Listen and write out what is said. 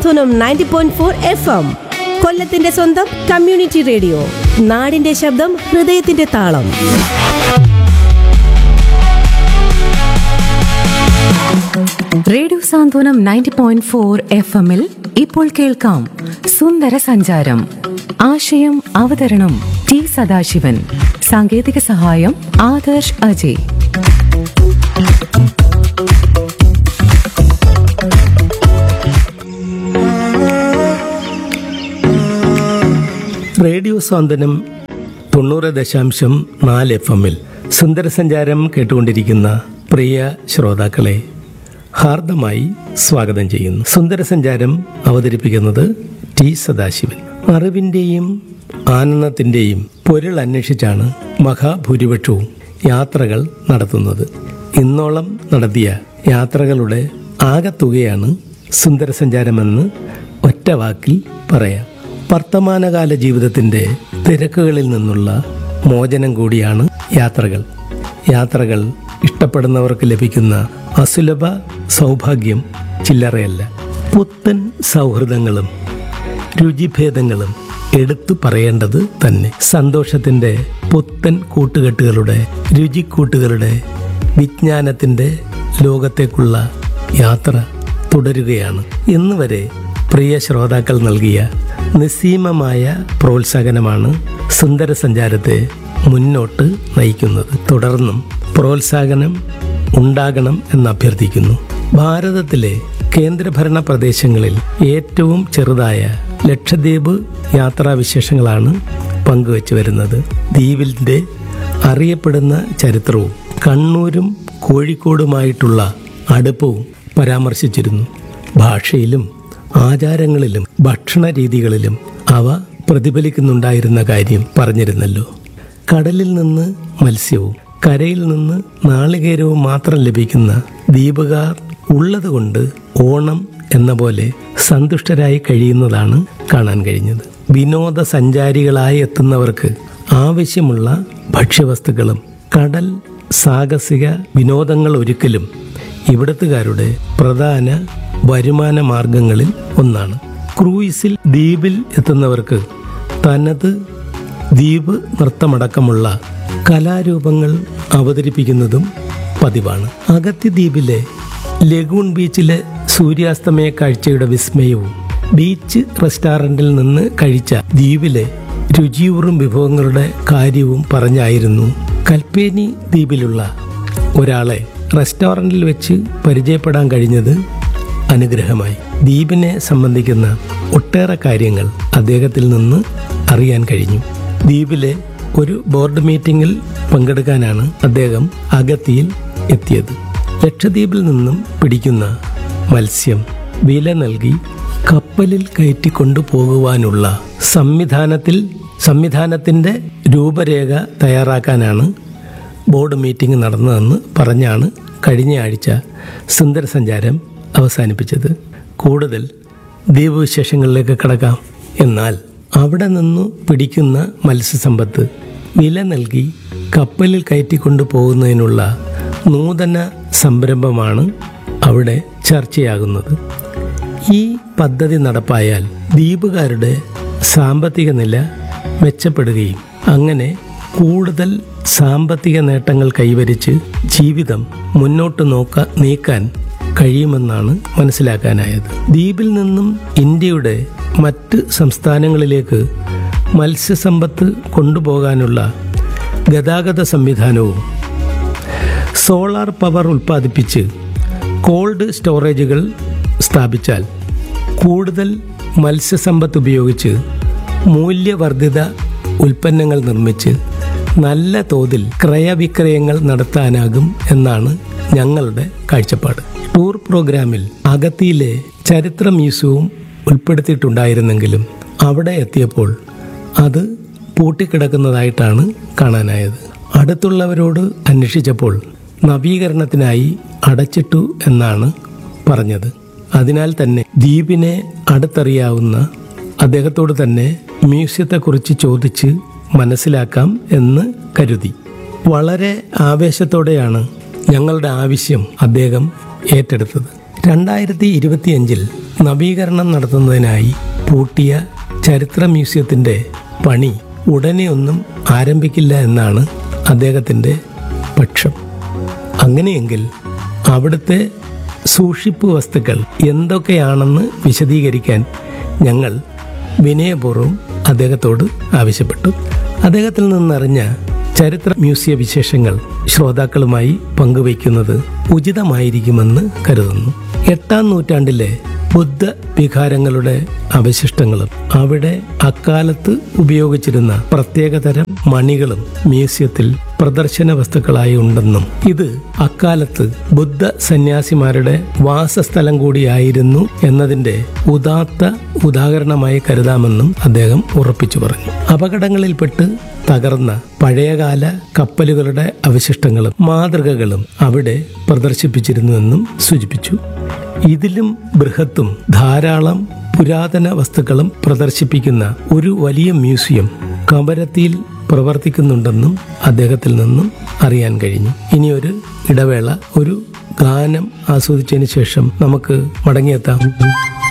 സാന്ത്വനം ninety point four F M കൊല്ലത്തിന്റെ സ്വന്തം community radio നാടിന്റെ ശബ്ദം ഹൃദയത്തിന്റെ താളം radio Santhwanam ninety point four F എമ്മിൽ ഇപ്പോൾ കേൾക്കാം സുന്ദര സഞ്ചാരം ആശയം അവതരണം ടി സദാശിവൻ സാങ്കേതിക സഹായം ആദർശ് അജയ് റേഡിയോ സ്വാന്തനം തൊണ്ണൂറ് ദശാംശം നാല് എഫ് എമ്മിൽ സുന്ദരസഞ്ചാരം കേട്ടുകൊണ്ടിരിക്കുന്ന പ്രിയ ശ്രോതാക്കളെ ഹാർദമായി സ്വാഗതം ചെയ്യുന്നു സുന്ദരസഞ്ചാരം അവതരിപ്പിക്കുന്നത് ടി സദാശിവൻ അറിവിൻ്റെയും ആനന്ദത്തിൻ്റെയും പൊരുൾ അന്വേഷിച്ചാണ് മഹാഭൂരിപക്ഷവും യാത്രകൾ നടത്തുന്നത് ഇന്നോളം നടത്തിയ യാത്രകളുടെ ആകത്തുകയാണ് സുന്ദരസഞ്ചാരമെന്ന് ഒറ്റ വാക്കിൽ പറയാം വർത്തമാനകാല ജീവിതത്തിൻ്റെ തിരക്കുകളിൽ നിന്നുള്ള മോചനം കൂടിയാണ് യാത്രകൾ യാത്രകൾ ഇഷ്ടപ്പെടുന്നവർക്ക് ലഭിക്കുന്ന അസുലഭ സൗഭാഗ്യം ചില്ലറയല്ല പുത്തൻ സൗഹൃദങ്ങളും രുചിഭേദങ്ങളും എടുത്തു പറയേണ്ടത് തന്നെ സന്തോഷത്തിൻ്റെ പുത്തൻ കൂട്ടുകെട്ടുകളുടെ രുചിക്കൂട്ടുകളുടെ വിജ്ഞാനത്തിൻ്റെ ലോകത്തേക്കുള്ള യാത്ര തുടരുകയാണ് ഇന്ന് വരെ പ്രിയ ശ്രോതാക്കൾ നൽകിയ നിസ്സീമമായ പ്രോത്സാഹനമാണ് സുന്ദര സഞ്ചാരത്തെ മുന്നോട്ട് നയിക്കുന്നത് തുടർന്നും പ്രോത്സാഹനം ഉണ്ടാകണം എന്ന് അഭ്യർത്ഥിക്കുന്നു ഭാരതത്തിലെ കേന്ദ്രഭരണ പ്രദേശങ്ങളിൽ ഏറ്റവും ചെറുതായ ലക്ഷദ്വീപ് യാത്രാവിശേഷങ്ങളാണ് പങ്കുവച്ചു വരുന്നത് ദ്വീപിൻ്റെ അറിയപ്പെടുന്ന ചരിത്രവും കണ്ണൂരും കോഴിക്കോടുമായിട്ടുള്ള അടുപ്പവും പരാമർശിച്ചിരുന്നു ഭാഷയിലും ആചാരങ്ങളിലും ഭക്ഷണ രീതികളിലും അവ പ്രതിഫലിക്കുന്നുണ്ടായിരുന്ന കാര്യം പറഞ്ഞിരുന്നല്ലോ കടലിൽ നിന്ന് മത്സ്യവും കരയിൽ നിന്ന് നാളികേരവും മാത്രം ലഭിക്കുന്ന ദ്വീപുകാർ ഉള്ളതുകൊണ്ട് ഓണം എന്ന പോലെ സന്തുഷ്ടരായി കഴിയുന്നതാണ് കാണാൻ കഴിഞ്ഞത് വിനോദസഞ്ചാരികളായി എത്തുന്നവർക്ക് ആവശ്യമുള്ള ഭക്ഷ്യവസ്തുക്കളും കടൽ സാഹസിക വിനോദങ്ങൾ ഒരിക്കലും ഇവിടത്തുകാരുടെ പ്രധാന വരുമാന മാർഗങ്ങളിൽ ഒന്നാണ് ക്രൂയിസിൽ ദ്വീപിൽ എത്തുന്നവർക്ക് തനത് ദ്വീപ് നൃത്തമടക്കമുള്ള കലാരൂപങ്ങൾ അവതരിപ്പിക്കുന്നതും പതിവാണ് അഗത്തി ദ്വീപിലെ ലഗൂൺ ബീച്ചിലെ സൂര്യാസ്തമയ കാഴ്ചയുടെ വിസ്മയവും ബീച്ച് റെസ്റ്റോറൻറ്റിൽ നിന്ന് കഴിച്ച ദ്വീപിലെ രുചിയൂറും വിഭവങ്ങളുടെ കാര്യവും പറഞ്ഞായിരുന്നു കൽപ്പേനി ദ്വീപിലുള്ള ഒരാളെ റെസ്റ്റോറൻറ്റിൽ വെച്ച് പരിചയപ്പെടാൻ കഴിഞ്ഞത് അനുഗ്രഹമായി ദ്വീപിനെ സംബന്ധിക്കുന്ന ഒട്ടേറെ കാര്യങ്ങൾ അദ്ദേഹത്തിൽ നിന്ന് അറിയാൻ കഴിഞ്ഞു ദ്വീപിലെ ഒരു ബോർഡ് മീറ്റിംഗിൽ പങ്കെടുക്കാനാണ് അദ്ദേഹം അഗത്തിയിൽ എത്തിയത് ലക്ഷദ്വീപിൽ നിന്നും പിടിക്കുന്ന മത്സ്യം വില നൽകി കപ്പലിൽ കയറ്റി കൊണ്ടുപോകുവാനുള്ള സംവിധാനത്തിൽ സംവിധാനത്തിൻ്റെ രൂപരേഖ തയ്യാറാക്കാനാണ് ബോർഡ് മീറ്റിംഗ് നടന്നതെന്ന് പറഞ്ഞാണ് കഴിഞ്ഞ ആഴ്ച സുന്ദര സഞ്ചാരം അവസാനിപ്പിച്ചത് കൂടുതൽ ദ്വീപ് വിശേഷങ്ങളിലേക്ക് കടക്കാം എന്നാൽ അവിടെ നിന്നു പിടിക്കുന്ന മത്സ്യസമ്പത്ത് വില നൽകി കപ്പലിൽ കയറ്റിക്കൊണ്ടു പോകുന്നതിനുള്ള നൂതന സംരംഭമാണ് അവിടെ ചർച്ചയാകുന്നത് ഈ പദ്ധതി നടപ്പായാൽ ദ്വീപുകാരുടെ സാമ്പത്തിക നില മെച്ചപ്പെടുകയും അങ്ങനെ കൂടുതൽ സാമ്പത്തിക നേട്ടങ്ങൾ കൈവരിച്ച് ജീവിതം മുന്നോട്ട് നോക്ക നീക്കാൻ കഴിയുമെന്നാണ് മനസ്സിലാക്കാനായത് ദ്വീപിൽ നിന്നും ഇന്ത്യയുടെ മറ്റ് സംസ്ഥാനങ്ങളിലേക്ക് മത്സ്യസമ്പത്ത് കൊണ്ടുപോകാനുള്ള ഗതാഗത സംവിധാനവും സോളാർ പവർ ഉൽപ്പാദിപ്പിച്ച് കോൾഡ് സ്റ്റോറേജുകൾ സ്ഥാപിച്ചാൽ കൂടുതൽ മത്സ്യസമ്പത്ത് ഉപയോഗിച്ച് മൂല്യവർദ്ധിത ഉൽപ്പന്നങ്ങൾ നിർമ്മിച്ച് നല്ല തോതിൽ ക്രയവിക്രയങ്ങൾ നടത്താനാകും എന്നാണ് ഞങ്ങളുടെ കാഴ്ചപ്പാട് ടൂർ പ്രോഗ്രാമിൽ അഗത്തിയിലെ ചരിത്ര മ്യൂസിയവും ഉൾപ്പെടുത്തിയിട്ടുണ്ടായിരുന്നെങ്കിലും അവിടെ എത്തിയപ്പോൾ അത് പൂട്ടിക്കിടക്കുന്നതായിട്ടാണ് കാണാനായത് അടുത്തുള്ളവരോട് അന്വേഷിച്ചപ്പോൾ നവീകരണത്തിനായി അടച്ചിട്ടു എന്നാണ് പറഞ്ഞത് അതിനാൽ തന്നെ ദ്വീപിനെ അടുത്തറിയാവുന്ന അദ്ദേഹത്തോട് തന്നെ മ്യൂസിയത്തെക്കുറിച്ച് ചോദിച്ച് മനസ്സിലാക്കാം എന്ന് കരുതി വളരെ ആവേശത്തോടെയാണ് ഞങ്ങളുടെ ആവശ്യം അദ്ദേഹം ഏറ്റെടുത്തത് രണ്ടായിരത്തി ഇരുപത്തിയഞ്ചിൽ നവീകരണം നടത്തുന്നതിനായി പൂട്ടിയ ചരിത്ര മ്യൂസിയത്തിൻ്റെ പണി ഉടനെ ഒന്നും ആരംഭിക്കില്ല എന്നാണ് അദ്ദേഹത്തിൻ്റെ പക്ഷം അങ്ങനെയെങ്കിൽ അവിടുത്തെ സൂക്ഷിപ്പ് വസ്തുക്കൾ എന്തൊക്കെയാണെന്ന് വിശദീകരിക്കാൻ ഞങ്ങൾ വിനയപൂർവ്വം അദ്ദേഹത്തോട് ആവശ്യപ്പെട്ടു അദ്ദേഹത്തിൽ നിന്നറിഞ്ഞ ചരിത്ര മ്യൂസിയ വിശേഷങ്ങൾ ശ്രോതാക്കളുമായി പങ്കുവയ്ക്കുന്നത് ഉചിതമായിരിക്കുമെന്ന് കരുതുന്നു എട്ടാം നൂറ്റാണ്ടിലെ ബുദ്ധ വികാരങ്ങളുടെ അവശിഷ്ടങ്ങളും അവിടെ അക്കാലത്ത് ഉപയോഗിച്ചിരുന്ന പ്രത്യേകതരം മണികളും മ്യൂസിയത്തിൽ പ്രദർശന വസ്തുക്കളായി ഉണ്ടെന്നും ഇത് അക്കാലത്ത് ബുദ്ധ സന്യാസിമാരുടെ വാസസ്ഥലം കൂടിയായിരുന്നു എന്നതിന്റെ ഉദാത്ത ഉദാഹരണമായി കരുതാമെന്നും അദ്ദേഹം ഉറപ്പിച്ചു പറഞ്ഞു അപകടങ്ങളിൽപ്പെട്ട് തകർന്ന പഴയകാല കപ്പലുകളുടെ അവശിഷ്ടങ്ങളും മാതൃകകളും അവിടെ പ്രദർശിപ്പിച്ചിരുന്നുവെന്നും സൂചിപ്പിച്ചു ഇതിലും ബൃഹത്തും ധാരാളം പുരാതന വസ്തുക്കളും പ്രദർശിപ്പിക്കുന്ന ഒരു വലിയ മ്യൂസിയം കവരത്തിയിൽ പ്രവർത്തിക്കുന്നുണ്ടെന്നും അദ്ദേഹത്തിൽ നിന്നും അറിയാൻ കഴിഞ്ഞു ഇനിയൊരു ഇടവേള ഒരു ഗാനം ആസ്വദിച്ചതിന് ശേഷം നമുക്ക് മടങ്ങിയെത്താം